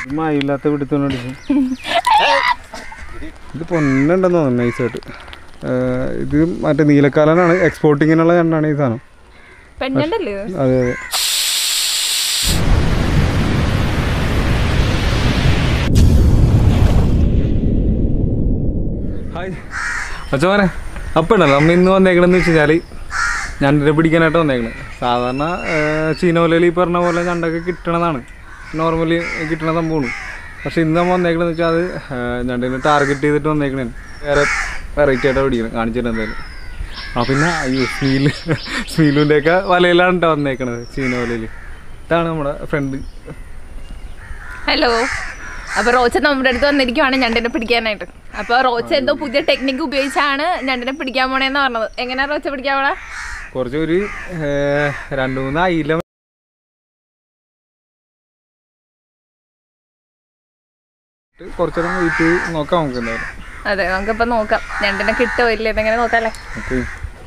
മായില്ലാത്ത പിടുത്തോണ്ടടിക്കും ഇത് പൊന്നുണ്ടെന്ന് തോന്നുന്നു നൈസായിട്ട് ഇത് മറ്റേ നീലക്കാലനാണ് എക്സ്പോർട്ടിങ്ങിനുള്ള ഞണ്ടാണ് ഈ സാധനം പെണ്ണല്ലേ അതെ അതെ ഹായ് അച്ഛനെ അപ്പം ഉണ്ടല്ലോ അമ്മ ഇന്ന് വന്നേക്കണെന്ന് വെച്ച് കഴിഞ്ഞാൽ ഞണ്ടിനെ പിടിക്കാനായിട്ട് വന്നേക്കണത് സാധാരണ ചീനോലയിൽ ഈ പറഞ്ഞ പോലെ ഞണ്ടൊക്കെ കിട്ടണതാണ് നോർമലി കിട്ടണ സംഭവമാണ് പക്ഷെ ഇന്ന് നമ്മൾ വന്നേക്കണെന്ന് വെച്ചാൽ അത് ആ, ഞണ്ടിനെ ടാർഗറ്റ് ചെയ്തിട്ട് വന്നേക്കണേ വേറെ വെറൈറ്റി ആയിട്ടാണ് പിടിക്കണം കാണിച്ചിട്ട് എന്തായാലും ആ പിന്നെ അയ്യോ സ്മീല് സ്മീലുൻ്റെ ഒക്കെ വലയിലാണ് കേട്ടോ വന്നേക്കണത് ചീനോലയിൽ ഇതാണ് നമ്മുടെ ഫ്രണ്ട് ഹലോ അപ്പൊ റോച്ച നമ്മുടെ അടുത്ത് വന്നിരിക്കുവാണ് ഞണ്ടിനെ പിടിക്കാനായിട്ട് അപ്പൊ റോച്ച എന്തോ പുതിയ ടെക്നിക്ക് ഉപയോഗിച്ചാണ് ഞണ്ടിനെ പിടിക്കാൻ പോണേന്ന് പറഞ്ഞത് എങ്ങനെയാ റോച്ച പിടിക്കാൻ പോണേ കുറച്ച് ഒരു ഏർ, രണ്ട് മൂന്ന് അയില കുറച്ചേരം വെയിറ്റ് ചെയ്ത് നോക്കാം നമുക്ക് എന്തായാലും അതെ നമുക്കിപ്പോ നോക്കാം ഞണ്ടിനെ കിട്ടോ ഇല്ലേ എന്നെങ്ങനെ നോക്കാല്ലേ ഓക്കെ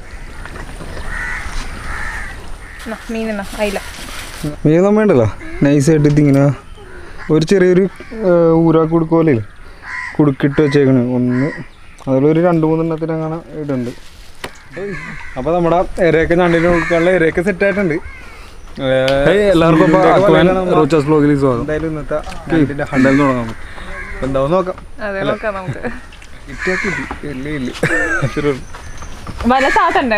എന്നാ, മീനെന്നാ അയില മീൻ നമ്മണ്ടല്ലോ നൈസായിട്ട് ഇതിങ്ങനെ ഒരു ചെറിയൊരു ഏർ, ഊരാക്ക് കൊടുക്കുമല്ലേ കുടുക്കിട്ട് വെച്ചേക്കണ് ഒന്ന് അതിലൊരു രണ്ട് മൂന്നെണ്ണത്തിന് അങ്ങനെ ഇടുന്നുണ്ട് അപ്പോൾ നമ്മുടെ ഇരയൊക്കെ ഞണ്ടിന് കൊടുക്കാനുള്ള ഇരയൊക്കെ സെറ്റ് ആയിട്ടുണ്ട് എല്ലാവർക്കും റോച്ചാസ് ബ്ലോഗിൽ സ്വാഗതം എന്തായാലും ഇന്നത്തെ ഞണ്ടിൻ്റെ ഹണ്ടൽ തുടങ്ങാം അപ്പോൾ എന്താവും നോക്കാം അതെ നോക്കാം നമുക്ക് കിട്ടിയാ കിട്ടി ഇല്ല ഇല്ല അത്രേ ഉള്ളൂ. വല താത്തണ്ടേ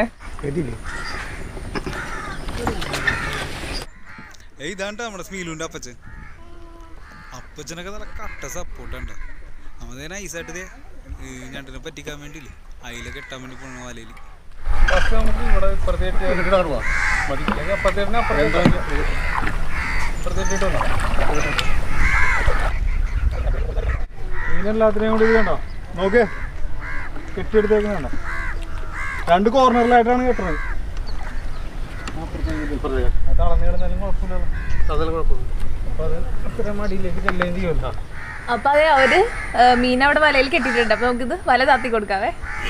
ഏയ് ഇതാണ്ട നമ്മുടെ സ്മീലുണ്ട് അപ്പച്ചൻ അപ്പച്ചനൊക്കെ നല്ല കട്ട സപ്പോർട്ടുണ്ട് നമ്മതേ നൈസായിട്ട് ദേ ഈ ഞണ്ടിനെ പറ്റിക്കാൻ വേണ്ടിയില്ലേ അയില കെട്ടാൻ വേണ്ടി പോണ വലയിൽ ഫസ്റ്റ് നമുക്ക് ഇവിടെ ഇപ്പുറത്തേക്ക് ഇട്ടിട്ട് പോവാം. മതി. അല്ലെങ്കിൽ അപ്പുറത്തേക്ക് അപ്പുറത്തേക്ക് ഇപ്പുറത്തേക്ക് ഇട്ട് വന്നോ. ഇതിനെല്ലാത്തിനെയും കൂടി ഇത് കണ്ടോ നോക്ക് കെട്ടിയെടുത്തേക്കുന്ന കണ്ടോ രണ്ട് കോർണറിലായിട്ടാണ് കെട്ടുന്നത് അത് അളന്ന് കിടന്നാലും കുഴപ്പമില്ലല്ലോ അതിൽ കുഴപ്പമില്ല അപ്പോൾ അത് അത്ര മടിയിലേക്ക് ചെല്ലുകയും ചെയ്യുമല്ലോ അപ്പൊ അതെ അവര് ഏ, മീൻ അവിടെ വലയിൽ കെട്ടിയിട്ടുണ്ട് അപ്പൊ നമുക്കിത് വല താത്തി കൊടുക്കാവേ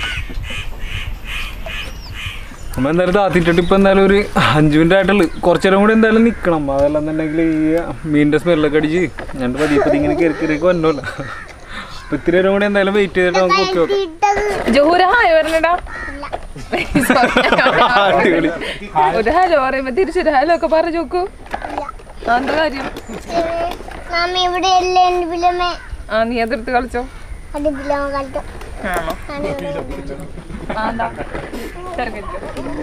നമ്മൾ എന്തായാലും താത്തിട്ടിട്ട് ഇപ്പം എന്തായാലും ഒരു അഞ്ച് മിനിറ്റ് ആയിട്ടുള്ളൂ കുറച്ച് നേരം കൂടി എന്തായാലും നിൽക്കണം അതല്ലെന്നുണ്ടെങ്കിൽ ഈ മീനിൻ്റെ സ്മെല്ലൊക്കെ അടിച്ച് ഞാൻ പതിയെ പതി ഇങ്ങനെ കയറി കയറിയൊക്കെ വന്നല്ലോ അപ്പം ഇത്തിരി നേരം കൂടി എന്തായാലും വെയിറ്റ് ചെയ്തിട്ട് നമുക്ക് ഓക്കെ നോക്കാം ജോഹുര ഹായ് പറഞ്ഞടാ അടിപൊളി ഒരു ഹലോ പറയുമ്പോ തിരിച്ചൊരു ഹലോ ഒക്കെ പറഞ്ഞു നോക്കൂ ആ, എന്താ കാര്യം മാമി ഇവിടെ എല്ലാം ഉണ്ട് ബിലമേ ആ നീ അതെടുത്ത് കളിച്ചോ അത് ബിലമ കളിച്ചു ആണോ ആ എന്താ തിരക്കിരിക്കോ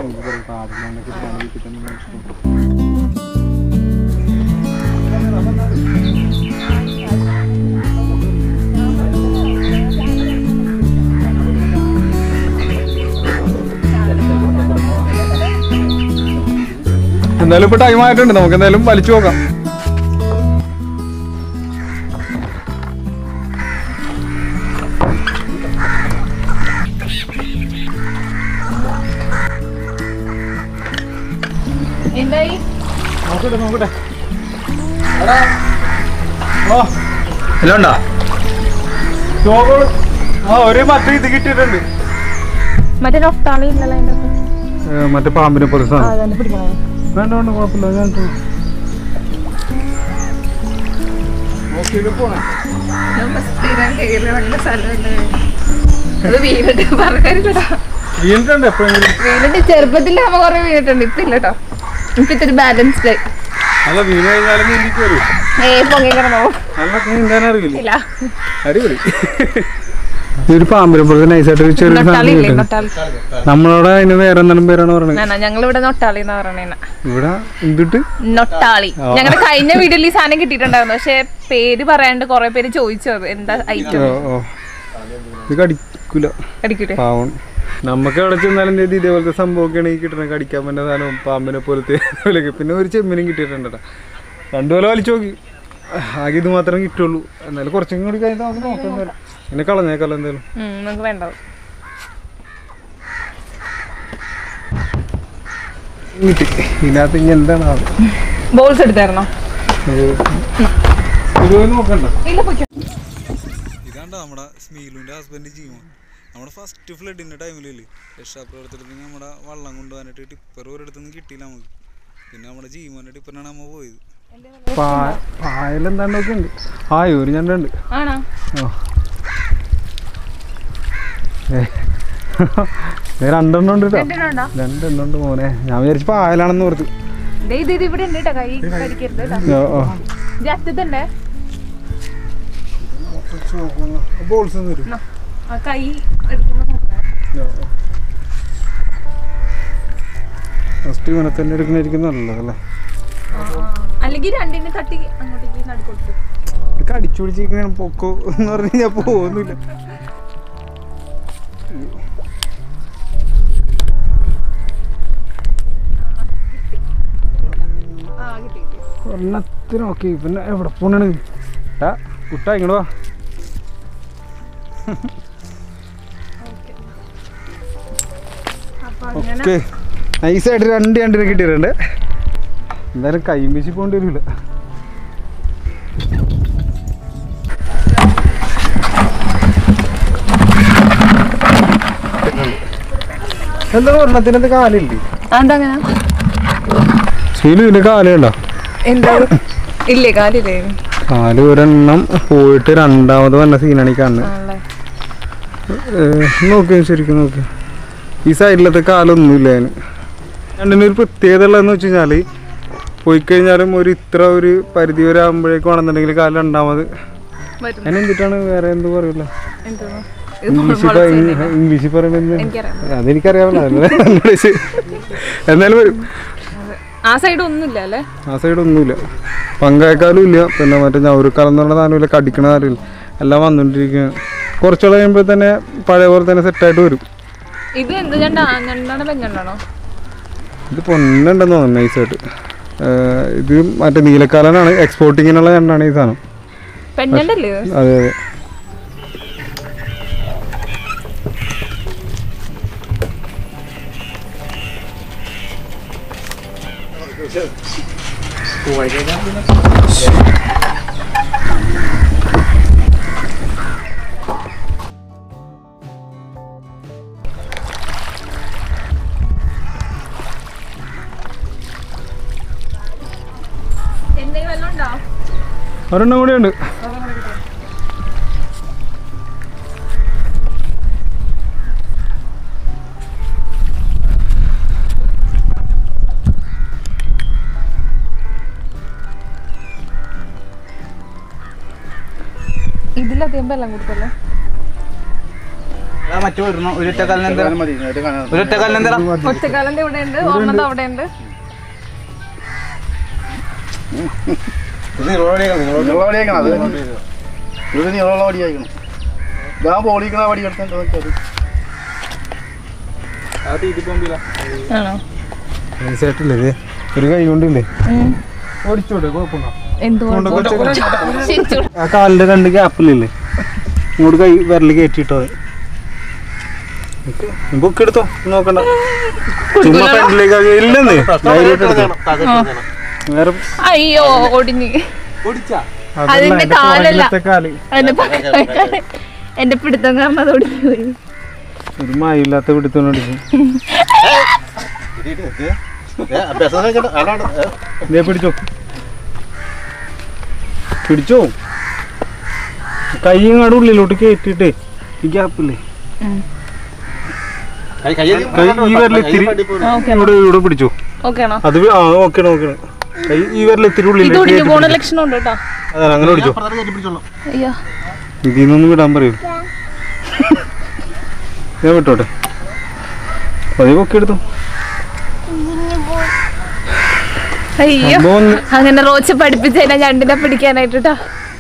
എന്തായാലും ഇപ്പോൾ ടൈം ആയിട്ടുണ്ട് നമുക്ക് എന്തായാലും വലിച്ചു നോക്കാം എന്തായി നോക്കട്ടെ നോക്കട്ടെ ഓ എല്ലാം ഉണ്ടോ ചോകള് ആ ഒരു മറ്റേ ഇത് കിട്ടിയിട്ടുണ്ട് മറ്റേ നൊഫ്താളി ഇല്ലല്ലോ അതിന്റെ അകത്ത്. ഏ, മറ്റേ പാമ്പിനെ പോലെ സാധനം അതെന്നെ പിടിക്കണോ വേണ്ട വേണ്ട കുഴപ്പമില്ല ഞാൻ ഇട്ടു. നോക്കിയിട്ട് പോണേ സ്ഥിരം കയ്യിൽ നല്ല സ്ഥലമുണ്ട് അത് വീണിട്ട് പറഞ്ഞില്ലടാ വീണിട്ടുണ്ട് എപ്പോഴെങ്കിലും വീണിട്ട് ചെറുപ്പത്തിൽ നമ്മ കുറെ വീണിട്ടുണ്ട് ഇപ്പൊ ഇല്ലട്ടോ ഇപ്പൊ ഇത്തിരി ബാലൻസ്ഡ് ആയി അല്ല വീണ് കഴിഞ്ഞാലും നീന്തി കയറി ഏ പൊങ്ങി കിടന്നോ നല്ല നീന്താൻ അറിയില്ല ഇല്ല അടിപൊളി ഒരു പാമ്പിനെ പോലെ നൈസായിട്ട് ഒരു ചെറിയ നൊട്ടാളി സാധനം ഇല്ലേ കിട്ടും. നൊട്ടാളി നമ്മളവിടെ അതിന് വേറെ എന്തെങ്കിലും പേരാണ് പറയുന്നത് ഞങ്ങൾ ഇവിടെ നൊട്ടാളി എന്ന് പറയണേന ഇവിടെ എന്തിട്ട് നൊട്ടാളി ഞങ്ങളുടെ കഴിഞ്ഞ വീഡിയോയിൽ ഈ സാധനം കിട്ടിയിട്ടുണ്ടായിരുന്നു പക്ഷെ പേര് പറയാണ്ട് കുറെ പേര് ചോദിച്ചു അത് എന്താ ഐറ്റം ഓ ഓ ഇത് കടിക്കൂല അടിക്കൂലേ പാവം നമുക്ക് എവിടെ ചെന്നാലും ഇത് ഇതേപോലത്തെ സംഭവമൊക്കെയാണ് ഈ കിട്ടണത് കടിക്കാൻ പറ്റുന്ന സാധനവും പാമ്പിനെ പോലത്തെ പോലെയൊക്കെ പിന്നെ ഒരു ചെമ്മീനും കിട്ടിയിട്ടുണ്ട് കേട്ടോ രണ്ടു പോലെ വലിച്ചു നോക്കി ആകെ ഇത് മാത്രമേ കിട്ടുള്ളൂ എന്നാലും കുറച്ചും കൂടി കഴിഞ്ഞാൽ നമുക്ക് നോക്കാം എന്തായാലും പിന്നെ കളഞ്ഞേക്കല്ലോ എന്തായാലും ഉം, നമുക്ക് വേണ്ടത് കിട്ടി ഇതിനകത്ത് ഇനി എന്താണ് ആവുക? ബോൾസ് എടുത്തായിരുന്നോ ഇത് പോയി നോക്കണ്ട ഇല്ല പൊയ്ക്കോ ഇതാണ്ട നമ്മുടെ സ്മീലുൻ്റെ ഹസ്ബൻഡ് ജീവൻ നമ്മുടെ ഫസ്റ്റ് ഫ്ലഡിൻ്റെ ടൈമിലില്ലേ രക്ഷാപ്രവർത്തനത്തിന് നമ്മുടെ വള്ളം കൊണ്ടുപോകാനായിട്ട് ടിപ്പർ ഒരിടത്തു നിന്ന് കിട്ടിയില്ല നമുക്ക് പിന്നെ നമ്മുടെ ജീവൻ്റെ ടിപ്പറിനാണ് നമ്മൾ പോയത് പാ- പായലെന്താണ്ടൊക്കെ ഉണ്ട് ആയൂര് ഞണ്ടുണ്ട് ആണോ ആ ഏ. ദേ രണ്ടെണ്ണം ഉണ്ട് കേട്ടോ രണ്ടെണ്ണമുണ്ടോ രണ്ടെണ്ണം ഉണ്ട് മോനെ ഞാൻ വിചാരിച്ചു പായലാണെന്ന് ഓർത്ത് ദേ ഇത് ഇത് ഇവിടെ ഉണ്ട് കേട്ടോ കൈ കടിക്കരുത് കേട്ടോ ഓ, ഓ. ജാസ്റ്റത്തുണ്ടേ ബോൾസ് ഒന്നും വരും ആ കൈ എടുക്കുമ്പോ നോക്കാം. ഫസ്റ്റ് ഇവനെ തന്നെ എടുക്കണായിരിക്കും നല്ലതല്ലേ ആ, ആ. അല്ലെങ്കിൽ രണ്ടിനെ തട്ടി അങ്ങോട്ടേക്ക് നടുക്കൊടുത്തു ഇത് കടിച്ചു പിടിച്ചിരിക്കണ പൊക്കോ എന്ന് പറഞ്ഞു കഴിഞ്ഞാൽ പോകുന്നില്ല ആ കിട്ടി കിട്ടി ഒരെണ്ണത്തിന് ഓക്കെ പിന്നെ എവിടെ പോണാണ് ഏ കുട്ടാ ഇങ്ങോട്ട് വാ അപ്പൊ അങ്ങനെ ഓക്കെ നൈസായിട്ട് രണ്ട് രണ്ടിനെ കിട്ടിയിട്ടുണ്ട് എന്തായാലും കൈയും വീശി പോകേണ്ടി വരില്ല എന്താണ് ഒരെണ്ണത്തിനത് കാലില്ലേ എന്താ അങ്ങനെ ശീലു ഇതിന്റെ കാലുണ്ടോ എന്താ ഇല്ലേ കാലില്ലേ കാല് ഒരെണ്ണം പോയിട്ട് രണ്ടാമത് വന്ന സീനാണ് ഈ കാണുന്നത് ആണല്ലേ ഏഹ് നോക്ക് ശരിക്കും നോക്ക് ഈ സൈഡിലത്തെ കാലൊന്നുമില്ല അതിന് രണ്ടിന് ഒരു പ്രത്യേകത ഉള്ളതെന്ന് വെച്ച് കഴിഞ്ഞാൽ പോയി കഴിഞ്ഞാലും ഒരു ഇത്ര ഒരു പരിധി വരെ ആകുമ്പോഴേക്കും ആണെന്നുണ്ടെങ്കിൽ കാല് രണ്ടാമത് വരും അതിന് എന്തിട്ടാണ് വേറെ എന്ത് പറയൂല എന്തോ ഇംഗ്ലീഷിൽ പറ- ഇംഗ്ലീഷിൽ പറയുമ്പോൾ എനിക്കറിയാം അതെനിക്കറിയാമല്ലോ അതല്ലേ എന്നോട് ചോദിച്ചത്. എന്നാലും വരും ആ സൈഡ് ഒന്നുമില്ല അല്ലേ ആ സൈഡ് ഒന്നുമില്ല പങ്കായക്കാലും ഇല്ല പിന്നെ മറ്റേ ഞവറുക്കാലം എന്ന് പറഞ്ഞ സാധനമില്ല കടിക്കണ കാര്യമില്ല എല്ലാം വന്നുകൊണ്ടിരിക്കുകയാണ് കുറച്ചുകൂടെ കഴിയുമ്പോൾ തന്നെ പഴയ പോലെ തന്നെ സെറ്റായിട്ട് വരും ഇത് എന്ത് ഞണ്ടാ ഞണ്ടാണോ പെഞ്ഞണ്ടാണോ ഇത് പൊന്നുണ്ടെന്ന് തോന്നുന്നു നൈസായിട്ട് ഇത് മറ്റേ നീലക്കാലനാണ് എക്സ്പോർട്ടിങ്ങിനുള്ള ഞണ്ടാണ് ഈ സാധനം പെഞ്ഞണ്ടല്ലേ ഇത് അതെ അതെ എന്തെങ്കിലും വല്ലതും ഉണ്ടോ ഒരെണ്ണം കൂടെ ഉണ്ട് ഇതിലധികം വെള്ളം കൊടുക്കല്ലോ മറ്റു വരണം ഒരു ഒറ്റക്കാലിന് എന്താ ഒരു ഒറ്റക്കാലിന് എന്താ ഒറ്റക്കാലന്റെ ഇവിടെ ഉണ്ട് ഓർമ്മത് അവിടെ ഉണ്ട് ഇത് നീളമുള്ള വടി ആയിരിക്കണം ഞാൻ ബോളിക്കണ വടി എടുത്തിട്ട് നോക്കിയത് ആണോ നൈസായിട്ടില്ലേ ഇത് ഒരു കൈ കൊണ്ടില്ലേ ഓടിച്ചോട്ടെ കുഴപ്പമുണ്ടോ എന്ത് ശരി ആ കാലിന്റെ രണ്ട് ഗ്യാപ്പിലില്ലേ ഇങ്ങോട്ട് കൈ വിരൽ കയറ്റിട്ടോ ബുക്ക് എടുത്തോ നോക്കണ്ട ചുമ്മാ ഫ്രണ്ടിലേക്ക് ആക്കി- ഇല്ലെന്ന് ധൈര്യമായിട്ട് എടുത്തോ. വേറെ അയ്യോ ഒടിഞ്ഞ് അതല്ല, അതിന്റെ അതിന്റെ കാലല്ല. പുറകിലത്തെ കാല് അതിന്റെ പക്ക- എന്റെ പിടുത്തം കാരണം അത് ഒടിഞ്ഞു പോയി ഒരു മായില്ലാത്ത പിടുത്തോണ്ടിരിക്കും അഭ്യാസം ഇതേ പിടിച്ചോ പിടിച്ചോ കൈ ഇങ്ങോട്ട് ഉള്ളിലോട്ട് കയറ്റിട്ടേ ഈ ഗ്യാപ്പില്ലേ കൈ ഈ വിരൽ ഇത്തിരി ഇവിടെ ഇവിടെ പിടിച്ചോ ഓക്കെ ആണോ അത് വി- ആ ഓക്കെ ഓക്കെ കൈ ഈ വിരൽ ഇത്തിരി ഇത് ഉള്ളിലേക്ക് ഒടിഞ്ഞു കയറ്റി പോണ പിടിച്ചോ. ലക്ഷണം ഉണ്ട് കേട്ടോ അതാണ് അങ്ങനെ പിടിച്ചോ അയ്യോ ഇതിൽ നിന്നൊന്നും വിടാൻ പറയൂ ഞാൻ വിട്ടോട്ടെ പതിവ് ഒക്കെ എടുത്തോ അയ്യോ സംഭവം ഒന്ന് അങ്ങനെ റോച്ച് പഠിപ്പിച്ചതിനെ ഞണ്ടിനെ പിടിക്കാനായിട്ട് കേട്ടോ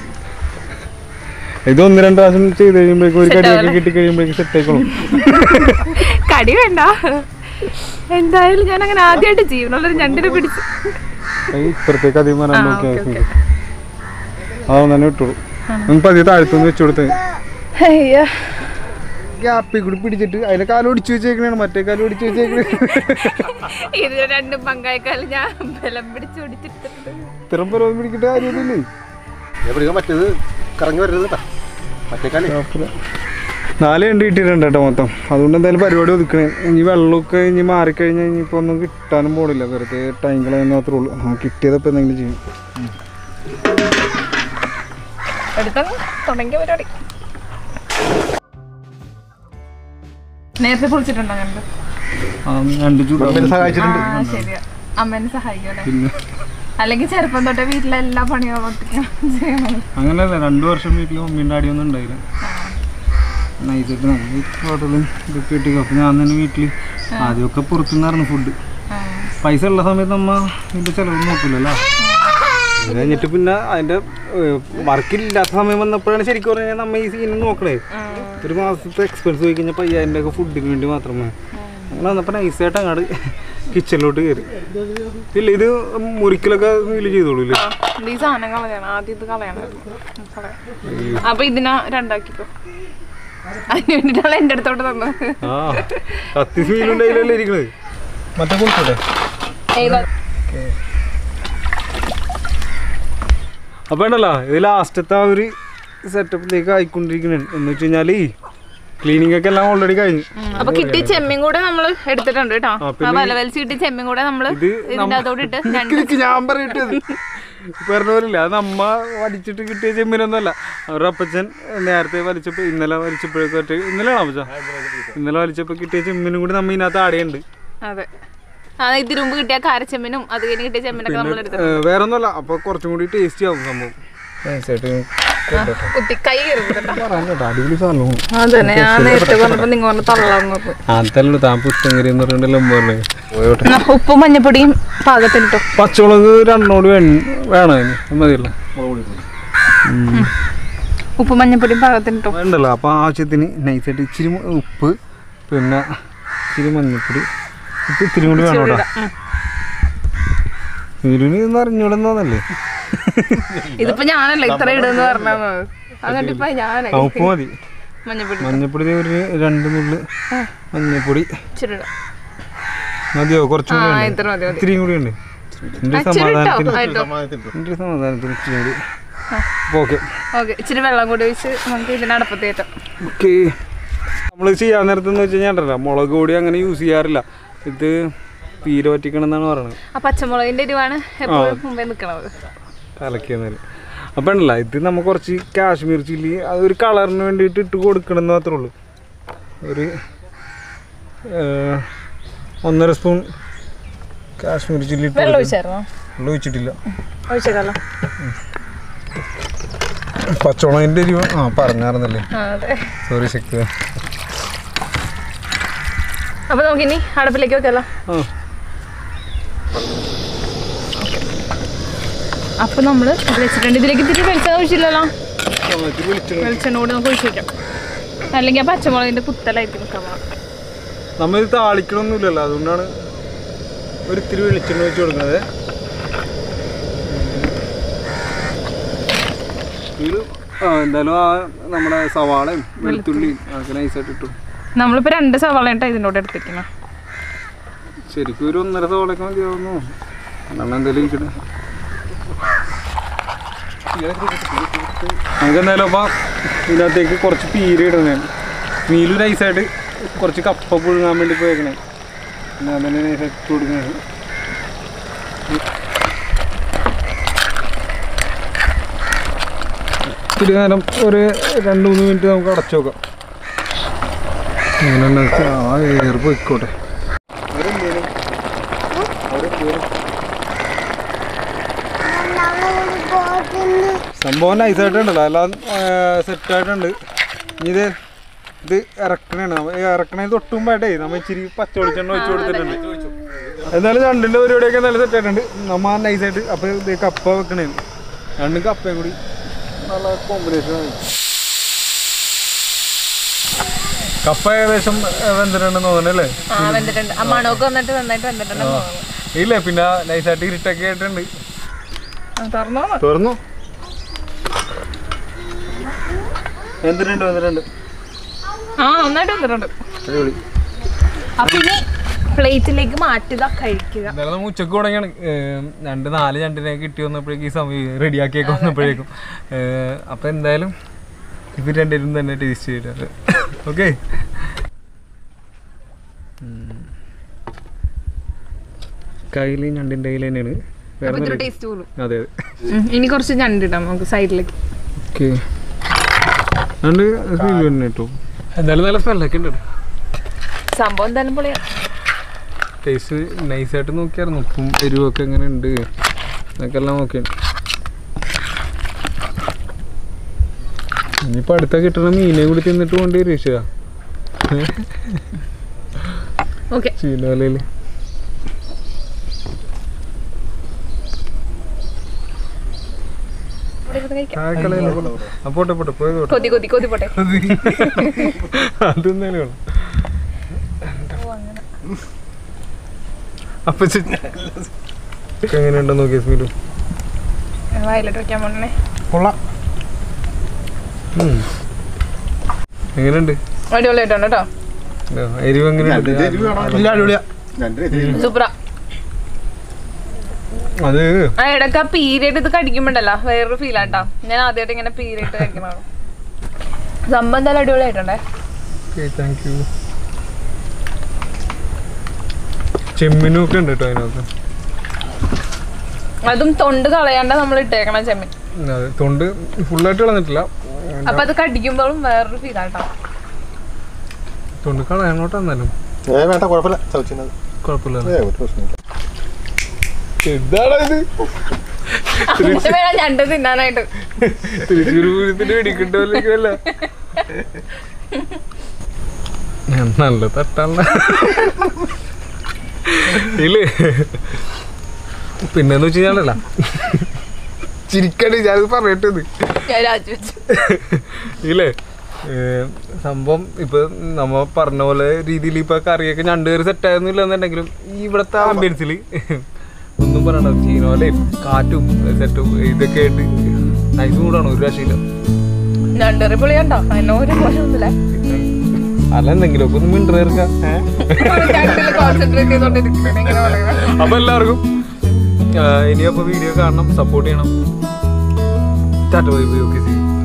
ഇത് ഒന്ന് രണ്ട് പ്രാവശ്യം ചെയ്ത് കഴിയുമ്പോഴേക്കും ഒരു കടിയൊക്കെ കിട്ടി കഴിയുമ്പോഴേക്കും സെറ്റ് ആയിക്കോളും കടി വേണ്ട എന്തായാലും ഞാൻ അങ്ങനെ ആദ്യമായിട്ട് ജീവനുള്ളൊരു ഞണ്ടിനെ പിടിച്ചു കൈ ഇപ്പുറത്തേക്ക് അധികം വരാൻ ആ, നോക്കി ഓക്കേ, ആവശ്യമില്ല അതൊന്നും തന്നെ വിട്ടോളൂ നമുക്ക് പതിയെ താഴ്ത്തൊന്ന് വെച്ചു കൊടുത്ത് അയ്യോ ഗ്യാപ്പിൽ കൂടി പിടിച്ചിട്ട് അതിലെ കാല് ഒടിച്ചു വെച്ചേക്കണാണ് മറ്റേ കാല് ഒടിച്ചു വെച്ചേക്കണേ ഇത് രണ്ടും പങ്കായക്കാലം ഞാൻ ബലം പിടിച്ച് ഒടിച്ചിട്ടുണ്ട് ഇത്രയും പരവും പിടിക്കേണ്ട കാര്യമൊന്നുമില്ലേ മറ്റേത് കറങ്ങി വരരുത് കേട്ടോ മറ്റേ കാലി നാല് കണ്ട് കിട്ടിയിട്ടുണ്ട് കേട്ടോ മൊത്തം അതുകൊണ്ട് എന്തായാലും പരിപാടി ഒതുക്കണേ ഇനി വെള്ളമൊക്കെ ഇനി മാറിക്കഴിഞ്ഞാൽ ഇനിയിപ്പോൾ ഒന്നും കിട്ടാനും പോണില്ല വെറുതെ ടൈം കളയുന്ന മാത്രമേ ഉള്ളൂ ആ കിട്ടിയതപ്പോൾ എന്തെങ്കിലും ചെയ്യും എടുത്തങ്ങ് തുടങ്ങിയ പരിപാടി നേരത്തെ കുളിച്ചിട്ടുണ്ടോ ഞങ്ങൾ ആ രണ്ട് ചൂട് അമ്മേനെ സഹായിച്ചിട്ടുണ്ട് ആ ശരിയാ അമ്മേനെ സഹായിക്കല്ലേ പിന്നെ അല്ലെങ്കിൽ ചെറുപ്പം തൊട്ടേ വീട്ടിലെ എല്ലാ പണികളും ഒറ്റയ്ക്ക് ചെയ്യണം അങ്ങനെയല്ല രണ്ടു വർഷം വീട്ടിൽ മമ്മീൻ്റെ അടിയൊന്നും ഉണ്ടായില്ല നൈസായിട്ട് നമ്മൾ ഹോട്ടലും ഇതൊക്കെ കിട്ടി അപ്പം ഞാൻ തന്നെ വീട്ടിൽ ആദ്യമൊക്കെ പുറത്തുനിന്നായിരുന്നു ഫുഡ് പൈസ ഉള്ള സമയത്ത് നമ്മ ഇതിൻ്റെ ചിലവ് നോക്കില്ലല്ലോ അത് കഴിഞ്ഞിട്ട് പിന്നെ അതിൻ്റെ വർക്കില്ലാത്ത സമയം വന്നപ്പോഴാണ് ശരിക്കും പറഞ്ഞാൽ നമ്മൾ ഈ സീൻ നോക്കണേ ഒരു മാസത്തെ എക്സ്പെൻസ് പോയി കഴിഞ്ഞപ്പോൾ അയ്യായിരം രൂപ ഫുഡിന് വേണ്ടി മാത്രമേ അങ്ങനെ വന്നപ്പോൾ നൈസായിട്ട് അങ്ങോട്ട് കിച്ചണിലോട്ട് കയറി ഇല്ല ഇത് മുറിക്കലൊക്കെ ഫീല് ചെയ്തോളൂ ഇല്ലേ ഈ സാധനം കളയണം ആദ്യം ഇത് കളയണം കളയാം. അപ്പൊ ഇതിനാ രണ്ടാക്കിക്കോ അതിന് വേണ്ടിട്ടാണ് എന്റെ അടുത്തോട്ട് തന്നത് ആ കത്തി ഫീലുണ്ടായില്ലല്ലോ ഇരിക്കണത് മറ്റേ കൊടുത്തോട്ടെ ഏതാ അപ്പോൾ ഉണ്ടല്ലോ ഇത് ലാസ്റ്റത്തെ ആ ഒരു സെറ്റപ്പിലേക്ക് ആയിക്കൊണ്ടിരിക്കുന്നുണ്ട് എന്ന് വെച്ച് കഴിഞ്ഞാൽ ക്ലീനിങ് ഒക്കെ എല്ലാം ഓൾറെഡി കഴിഞ്ഞു അപ്പൊ കിട്ടിയ ചെമ്മീൻ കൂടെ നമ്മള് എടുത്തിട്ടുണ്ട് കേട്ടോ ആ, ആ വല വലിച്ച് കിട്ടിയ ചെമ്മീൻ കൂടെ നമ്മള് ഇത് ഇതിന്റെ അതോടെ ഇട്ട് രണ്ട് നിക്ക് ഞാൻ പറയട്ടത് പറഞ്ഞ പോലില്ല അത് നമ്മ വലിച്ചിട്ട് കിട്ടിയ ചെമ്മീനൊന്നുമല്ല അവരുടെ അപ്പച്ചൻ നേരത്തെ വലിച്ചപ്പോൾ ഇന്നലെ വലിച്ചപ്പോഴേക്കും ഒറ്റ ഇന്നലെയാണോ അപ്പച്ച ഇന്നലെ വലിച്ചപ്പോൾ കിട്ടിയ ചെമ്മീനും കൂടി നമ്മ ഇതിനകത്ത് ആടെയുണ്ട് അതെ ആ ഇതിരുമ്പ് കിട്ടിയ കാരച്ചെമ്മീനും അത് കഴിഞ്ഞ് കിട്ടിയ ചെമ്മീനൊക്കെ നമ്മൾ എടുത്തു വേറെ ഒന്നുമല്ല അപ്പോൾ കുറച്ചും കൂടി ടേസ്റ്റി ആവും സംഭവം നൈസായിട്ട് കുത്തി കൈ കയറുന്നുണ്ടോ പറഞ്ഞോട്ടോ അടിപൊളി സാധനവും അതന്നെ ഞാൻ നേരത്തെ പറഞ്ഞപ്പോ നിങ്ങൾ പറഞ്ഞ തള്ളാന്ന് പറഞ്ഞു അതല്ലോ താൻ പുസ്തകരി എന്ന് പറഞ്ഞിട്ടല്ലോ പറഞ്ഞത് പോയോട്ടെ എന്നാ ഉപ്പും മഞ്ഞപ്പൊടിയും പാകത്തിനിട്ടോ പച്ചമുളക് രണ്ടോട് വേണം അതിന് മതിയല്ലോ ഉപ്പും മഞ്ഞപ്പൊടിയും പാകത്തിനിട്ടോ വേണ്ടല്ലോ അപ്പോൾ ആവശ്യത്തിന് നൈസായിട്ട് ഇച്ചിരി മ- ഉപ്പ് പിന്നെ ഇച്ചിരി മഞ്ഞൾപ്പൊടി ഉപ്പ് ഇത്തിരി കൂടി വേണം കേട്ടോ ഇരുന്ന് ഇന്ന് അറിഞ്ഞൂടെന്നല്ലേ ഇതിപ്പോ ഞാനല്ല ഇത്ര ഇടുന്ന് പറഞ്ഞത് അതുകൊണ്ട് ഇപ്പൊ ഞാനായി ആ ഉപ്പ് മതി മഞ്ഞപ്പൊടി മഞ്ഞൾപ്പൊടി ദേ ഒരു രണ്ട് നുള്ള് മഞ്ഞൾപ്പൊടി ഇച്ചിരി ഇടാം. മതിയോ കുറച്ചും ആ കൂടി ഉണ്ട് ഇത്ര മതി മതി ഇത്തിരിയും കൂടി ഉണ്ട് എൻ്റെ ആ, ഇച്ചിരി ഇട്ടോ സമാധാനത്തിന് ആയിട്ടോ എൻ്റെ സമാധാനത്തിന് ഇച്ചിരി കൂടി ഓക്കെ ഓക്കെ ഇച്ചിരി വെള്ളം കൂടി ഒഴിച്ച് നമുക്ക് ഇതിന് അടപ്പത്ത് കയറ്റാം ഓക്കെ നമ്മൾ ചെയ്യാൻ നേരത്ത് എന്ന് വെച്ച് കഴിഞ്ഞാൽ ഉണ്ടല്ലോ, മുളക് പൊടി അങ്ങനെ യൂസ് ചെയ്യാറില്ല ഇത് പീര പറ്റിക്കണം എന്നാണ് പറയുന്നത് ആ പച്ചമുളകിന്റെ എരിവാണ് എപ്പോഴും മുമ്പേ നിക്കണത് കലക്കിയെന്നാല് അപ്പം ഉണ്ടല്ല ഇത് നമ്മൾ കുറച്ച് കാശ്മീർ ചില്ലി അതൊരു കളറിന് വേണ്ടിയിട്ട് ഇട്ട് കൊടുക്കണം എന്ന് മാത്രമേ ഉള്ളൂ ഒരു ഏർ, ഒന്നര സ്പൂൺ കാശ്മീർ ചില്ലി ഇട്ട് വെള്ളം കൊടുക്കണം. ഒഴിച്ചായിരുന്നോ വെള്ളം ഒഴിച്ചിട്ടില്ല ഒഴിച്ചേക്കാലോ പച്ചമുളകിൻ്റെ എരിവ് ആ പറഞ്ഞായിരുന്നല്ലേ ആ അതെ സോറി ശക്തി അപ്പൊ നമുക്കിനി അടുപ്പിലേക്ക് വെക്കാലോ ആ അപ്പൊ നമ്മള് ഇത് വെച്ചിട്ടുണ്ട് ഇതിലേക്ക് ഇത്തിരി വെളിച്ചെണ്ണ ഒഴിച്ചില്ലല്ലോ ആ, ഇത്തിരി വെളിച്ചെണ്ണ വെളിച്ചെണ്ണ കൂടി നമുക്ക് ഒഴിച്ച് വെക്കാം അല്ലെങ്കിൽ ആ പച്ചമുളകിന്റെ കുത്തലായിട്ട് നിൽക്കാൻ പോകണം നമ്മൾ ഇത് താളിക്കണമൊന്നുമില്ലല്ലോ അതുകൊണ്ടാണ് ഒരു ഇത്തിരി വെളിച്ചെണ്ണ വെച്ച് കൊടുക്കുന്നത് ഇത് ആ എന്തായാലും ആ നമ്മുടെ സവാളയും വെളുത്തുള്ളിയും അതൊക്കെ നൈസായിട്ട് ഇട്ടു നമ്മളിപ്പോ രണ്ട് സവാള കേട്ടോ ഇതിനോട് എടുത്തിരിക്കണം ശരിക്കും ഒരു ഒന്നര സവാളയൊക്കെ മതിയാവുന്നു എന്നാണ് എന്തായാലും ഇരിക്കട്ടെ നമുക്ക് എന്തായാലും അപ്പം ഇതിനകത്തേക്ക് കുറച്ച് പീര ഇടുന്നതാണ് മീലു നൈസായിട്ട് കുറച്ച് കപ്പ പുഴുങ്ങാൻ വേണ്ടി പോയേക്കണേ ഞാൻ തന്നെ നൈസായിട്ട് ഇട്ട് കൊടുക്കുന്നത് ഇത്തിരി നേരം ഒരു രണ്ട് മൂന്ന് മിനിറ്റ് നമുക്ക് അടച്ചു നോക്കാം അങ്ങനെ ഉണ്ടാക്കി ആ എയർ പോയിക്കോട്ടെ സംഭവം നൈസായിട്ടുണ്ടല്ലോ എല്ലാം സെറ്റായിട്ടുണ്ട് ഇനി ഇത് ഇത് ഇറക്കണാണ് നമ്മ- ഈ ഇറക്കണേന് തൊട്ടുമ്പായിട്ടേ നമ്മ ഇച്ചിരി പച്ച വെളിച്ചെണ്ണ വെച്ച് കൊടുത്തിട്ടുണ്ട് എന്നാലും രണ്ടിൻ്റെ പരിപാടിയൊക്കെ നല്ല സെറ്റായിട്ടുണ്ട് നമ്മ നൈസായിട്ട് അപ്പോൾ ഇത് കപ്പ വെക്കണേ രണ്ടും കപ്പയും കൂടി നല്ല കോമ്പിനേഷൻ ആണ് കപ്പ ഏകദേശം ഏഹ്, വെന്തിട്ടുണ്ടെന്ന് തോന്നണല്ലേ ആ വെന്തിട്ടുണ്ട് ആ മണമൊക്കെ വന്നിട്ട് നന്നായിട്ട് വെന്തിട്ടുണ്ടെന്ന് തോന്നുന്നു ഇല്ല പിന്നെ നൈസായിട്ട് ഇരുട്ടൊക്കെ ആയിട്ടുണ്ട് ആ, തുറന്നോ തുറന്നു വെന്തിട്ടുണ്ട് വെന്തിട്ടുണ്ട് ആ നന്നായിട്ട് വെന്തിട്ടുണ്ട് അടിപൊളി അപ്പൊ ഇനി പ്ലേറ്റിലേക്ക് മാറ്റുക കഴിക്കുക എന്തായാലും നമ്മൾ ഉച്ചക്ക് തുടങ്ങിയാണ് ഏഹ് രണ്ട് നാല് ഞണ്ടിനെ കിട്ടി വന്നപ്പോഴേക്കും ഈ സമയം റെഡിയാക്കിയൊക്കെ വന്നപ്പോഴേക്കും ഏഹ് അപ്പം എന്തായാലും ഇവർ രണ്ടുപേരും തന്നെ ടേസ്റ്റ് ചെയ്തിട്ടുണ്ട് ഓക്കെ കയ്യിൽ ഞണ്ടിൻ്റെ കയ്യിൽ തന്നെയാണ് വേറെ അപ്പൊ ഇത്തിരി ഒന്നുമില്ല. ടേസ്റ്റ് കൂടും അതെ അതെ ഇനി കുറച്ച് ഞണ്ട് ഇടാം നമുക്ക് സൈഡിലേക്ക് ഓക്കെ ഞണ്ട് ഫീൽ തന്നെ കേട്ടോ എന്തായാലും നല്ല സ്മെല്ലൊക്കെ ഉണ്ട് സംഭവം എന്തായാലും പൊളിയാണ് ടേസ്റ്റ് നൈസായിട്ട് നോക്കിയായിരുന്നു ഉപ്പും എരിവൊക്കെ എങ്ങനെ ഉണ്ട് എന്നൊക്കെ എല്ലാം നോക്കിയാണ് ഇനിയിപ്പോൾ അടുത്ത കിട്ടണ മീനെ കൂടി തിന്നിട്ട് പോകേണ്ടി വരും ഈശ്വര ഓക്കെ ചീനവലയിൽ പോട്ടെ പോട്ടെ പോയത് പോട്ടെ കൊതി കൊതി കൊതി പോട്ടെ അതെന്തായാലും വേണം അപ്പൊ എങ്ങനെയുണ്ടോ നോക്കിയ സ്മീലു വയലിട്ട് വെക്കാൻ പോണേ കൊള്ളാം എങ്ങനെയുണ്ട് അടിപൊളിയായിട്ടുണ്ട് കേട്ടോ ഇതോ, എരിവ് എങ്ങനെയുണ്ട് ഇല്ല അടിപൊളിയാ രണ്ട് സൂപ്പറാ അത് ആ ഇടയ്ക്ക് ആ പീരിയഡ് ഇത് കടിക്കുമ്പോണ്ടല്ലോ വേറൊരു ഫീലാട്ടോ ഞാൻ ആദ്യമായിട്ട് ഇങ്ങനെ പീരിയഡ് കഴിക്കണതാണ് സംഭവം എന്തായാലും അടിപൊളിയായിട്ടുണ്ടേ താങ്ക് യു ചെമ്മിനും ഒക്കെ ഉണ്ട് കേട്ടോ അതിനകത്ത് അതും തൊണ്ട് കളയാണ്ട നമ്മൾ ഇട്ടേക്കണം ചെമ്മീൻ അതെ തൊണ്ട് ഫുള്ളായിട്ട് കളഞ്ഞിട്ടില്ല അപ്പൊ അത് കടിക്കുമ്പോഴും വേറൊരു ഫീലാട്ടോ തൊണ്ട് കളയാനോട്ടാ എന്നാലും ഏ വേണ്ട കുഴപ്പമില്ല ചവച്ചിനത് കുഴപ്പമില്ല ഏ ഒരു പ്രശ്നമില്ല എന്താടാ ഇത് എന്നിട്ട് വേണം ഞണ്ട് തിന്നാനായിട്ട് തൃശ്ശൂർ പൂരത്തിന് വെടിക്കിട്ടല്ല നല്ല തട്ടാണ ഇല്ലേ പിന്നെന്ന് വെച്ച് കഴിഞ്ഞാലല്ല ചിരിക്കണ്ട് ഞാനത് പറയട്ടത് ഞാൻ രാജിവെച്ചു ഇല്ലേ ഏ, സംഭവം ഇപ്പൊ നമ്മ പറഞ്ഞ പോലെ രീതിയിൽ ഇപ്പൊ കറിയൊക്കെ രണ്ടുപേര് സെറ്റ് ആയിരുന്നില്ല എന്നുണ്ടെങ്കിലും ഈ ഇവിടത്തെ ആംബിയൻസിൽ ഒന്നും പറയണ്ട ചീനോലയും കാറ്റും സെറ്റും ഇതൊക്കെ ആയിട്ട് നൈസ് കൂടാണ് ഒരു രക്ഷയില്ല ഞണ്ടറി പൊളിയാണ്ടോ അതിന് ഒരു മോശമൊന്നുമില്ല അല്ല എന്തെങ്കിലുമൊക്കെ ഒന്ന് മിണ്ടേർക്ക ഞണ്ടില് കോൺസെൻട്രേറ്റ് ചെയ്തോണ്ടിരിക്കുന്നത് ഇങ്ങനെ പറയുന്നത് അപ്പൊ എല്ലാവർക്കും ആ, ഇനി അപ്പൊ വീഡിയോ കാണണം സപ്പോർട്ട് ചെയ്യണം tata bye bye okay C